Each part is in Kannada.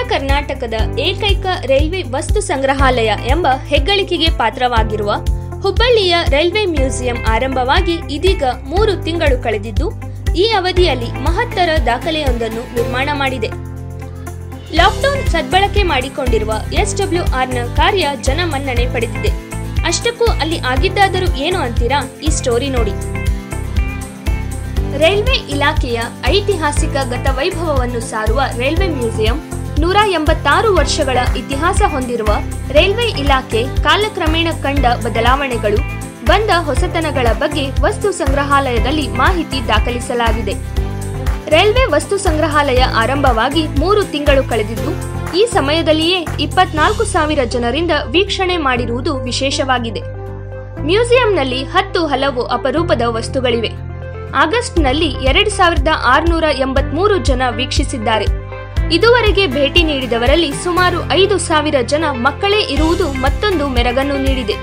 ಕರ್ನಾಟಕದ ಏಕೈಕ ರೈಲ್ವೆ ವಸ್ತು ಸಂಗ್ರಹಾಲಯ ಎಂಬ ಹೆಗ್ಗಳಿಕೆಗೆ ಪಾತ್ರವಾಗಿರುವ ಹುಬ್ಬಳ್ಳಿಯ ರೈಲ್ವೆ ಮ್ಯೂಸಿಯಂ ಆರಂಭವಾಗಿ ಇದೀಗ ಮೂರು ತಿಂಗಳು ಕಳೆದಿದ್ದು ಈ ಅವಧಿಯಲ್ಲಿ ಮಹತ್ತರ ದಾಖಲೆಯೊಂದನ್ನು ನಿರ್ಮಾಣ ಮಾಡಿದೆ ಲಾಕ್ಡೌನ್ ಸದ್ಬಳಕೆ ಮಾಡಿಕೊಂಡಿರುವ ಎಸ್ಡಬ್ಲ್ಯೂಆರ್ನ ಕಾರ್ಯ ಜನಮನ್ನಣೆ ಪಡೆದಿದೆ ಅಷ್ಟಕ್ಕೂ ಅಲ್ಲಿ ಆಗಿದ್ದಾದರೂ ಏನು ಅಂತೀರಾ ಈ ಸ್ಟೋರಿ ನೋಡಿ ರೈಲ್ವೆ ಇಲಾಖೆಯ ಐತಿಹಾಸಿಕ ಗತವೈಭವವನ್ನು ಸಾರುವ ರೈಲ್ವೆ ಮ್ಯೂಸಿಯಂ ನೂರ ಎಂಬತ್ತಾರು ವರ್ಷಗಳ ಇತಿಹಾಸ ಹೊಂದಿರುವ ರೈಲ್ವೆ ಇಲಾಖೆ ಕಾಲಕ್ರಮೇಣ ಕಂಡ ಬದಲಾವಣೆಗಳು ಬಂದ ಹೊಸತನಗಳ ಬಗ್ಗೆ ವಸ್ತು ಸಂಗ್ರಹಾಲಯದಲ್ಲಿ ಮಾಹಿತಿ ದಾಖಲಿಸಲಾಗಿದೆ ರೈಲ್ವೆ ವಸ್ತು ಸಂಗ್ರಹಾಲಯ ಆರಂಭವಾಗಿ ಮೂರು ತಿಂಗಳು ಕಳೆದಿದ್ದು ಈ ಸಮಯದಲ್ಲಿಯೇ ಇಪ್ಪತ್ನಾಲ್ಕು ಸಾವಿರ ಜನರಿಂದ ವೀಕ್ಷಣೆ ಮಾಡಿರುವುದು ವಿಶೇಷವಾಗಿದೆ ಮ್ಯೂಸಿಯಂನಲ್ಲಿ ಹತ್ತು ಹಲವು ಅಪರೂಪದ ವಸ್ತುಗಳಿವೆ ಆಗಸ್ಟ್ನಲ್ಲಿ ಎರಡು ಸಾವಿರದ ಆರುನೂರ ಎಂಬತ್ಮೂರು ಜನ ವೀಕ್ಷಿಸಿದ್ದಾರೆ ಇದುವರೆಗೆ ಭೇಟಿ ನೀಡಿದವರಲ್ಲಿ ಸುಮಾರು ಐದು ಸಾವಿರ ಜನ ಮಕ್ಕಳೇ ಇರುವುದು ಮತ್ತೊಂದು ಮೆರಗನ್ನು ನೀಡಿದೆ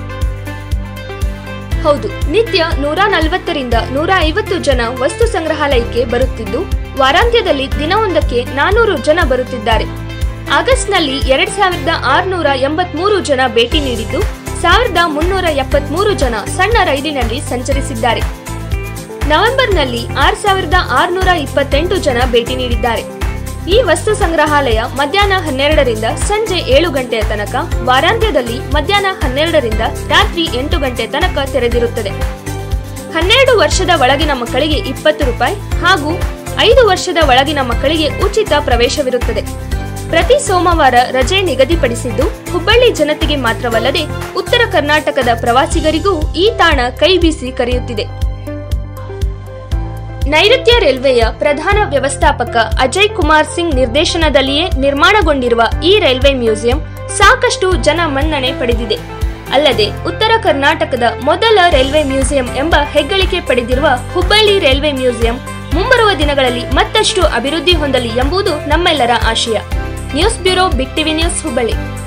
ಹೌದು ನಿತ್ಯ ನೂರ ನಲವತ್ತರಿಂದ ನೂರ ಐವತ್ತು ಜನ ವಸ್ತು ಸಂಗ್ರಹಾಲಯಕ್ಕೆ ಬರುತ್ತಿದ್ದು ವಾರಾಂತ್ಯದಲ್ಲಿ ದಿನವೊಂದಕ್ಕೆ ನಾನೂರು ಜನ ಬರುತ್ತಿದ್ದಾರೆ ಆಗಸ್ಟ್ನಲ್ಲಿ ಎರಡ್ ಸಾವಿರದ ಆರುನೂರ ಎಂಬತ್ಮೂರು ಜನ ಭೇಟಿ ನೀಡಿದ್ದು ಸಾವಿರದ ಮುನ್ನೂರ ಎಪ್ಪತ್ಮೂರು ಜನ ಸಣ್ಣ ರೈಲಿನಲ್ಲಿ ಸಂಚರಿಸಿದ್ದಾರೆ ನವೆಂಬರ್ನಲ್ಲಿ ಆರು ಸಾವಿರದ ಆರುನೂರ ಇಪ್ಪತ್ತೆಂಟು ಜನ ಭೇಟಿ ನೀಡಿದ್ದಾರೆ ಈ ವಸ್ತು ಸಂಗ್ರಹಾಲಯ ಮಧ್ಯಾಹ್ನ ಹನ್ನೆರಡರಿಂದ ಸಂಜೆ ಏಳು ಗಂಟೆಯ ತನಕ ವಾರಾಂತ್ಯದಲ್ಲಿ ಮಧ್ಯಾಹ್ನ ಹನ್ನೆರಡರಿಂದ ರಾತ್ರಿ ಎಂಟು ಗಂಟೆ ತನಕ ತೆರೆದಿರುತ್ತದೆ ಹನ್ನೆರಡು ವರ್ಷದ ಒಳಗಿನ ಮಕ್ಕಳಿಗೆ ಇಪ್ಪತ್ತು ರೂಪಾಯಿ ಹಾಗೂ ಐದು ವರ್ಷದ ಒಳಗಿನ ಮಕ್ಕಳಿಗೆ ಉಚಿತ ಪ್ರವೇಶವಿರುತ್ತದೆ ಪ್ರತಿ ಸೋಮವಾರ ರಜೆ ನಿಗದಿಪಡಿಸಿದ್ದು ಹುಬ್ಬಳ್ಳಿ ಜನತೆಗೆ ಮಾತ್ರವಲ್ಲದೆ ಉತ್ತರ ಕರ್ನಾಟಕದ ಪ್ರವಾಸಿಗರಿಗೂ ಈ ತಾಣ ಕೈ ಬೀಸಿ ಕರೆಯುತ್ತಿದೆ ನೈಋತ್ಯ ರೈಲ್ವೆಯ ಪ್ರಧಾನ ವ್ಯವಸ್ಥಾಪಕ ಅಜಯ್ ಕುಮಾರ್ ಸಿಂಗ್ ನಿರ್ದೇಶನದಲ್ಲಿಯೇ ನಿರ್ಮಾಣಗೊಂಡಿರುವ ಈ ರೈಲ್ವೆ ಮ್ಯೂಸಿಯಂ ಸಾಕಷ್ಟು ಜನ ಮನ್ನಣೆ ಪಡೆದಿದೆ ಅಲ್ಲದೆ ಉತ್ತರ ಕರ್ನಾಟಕದ ಮೊದಲ ರೈಲ್ವೆ ಮ್ಯೂಸಿಯಂ ಎಂಬ ಹೆಗ್ಗಳಿಕೆ ಪಡೆದಿರುವ ಹುಬ್ಬಳ್ಳಿ ರೈಲ್ವೆ ಮ್ಯೂಸಿಯಂ ಮುಂಬರುವ ದಿನಗಳಲ್ಲಿ ಮತ್ತಷ್ಟು ಅಭಿವೃದ್ಧಿ ಹೊಂದಲಿ ಎಂಬುದು ನಮ್ಮೆಲ್ಲರ ಆಶಯ news bureau big TV news Hubballi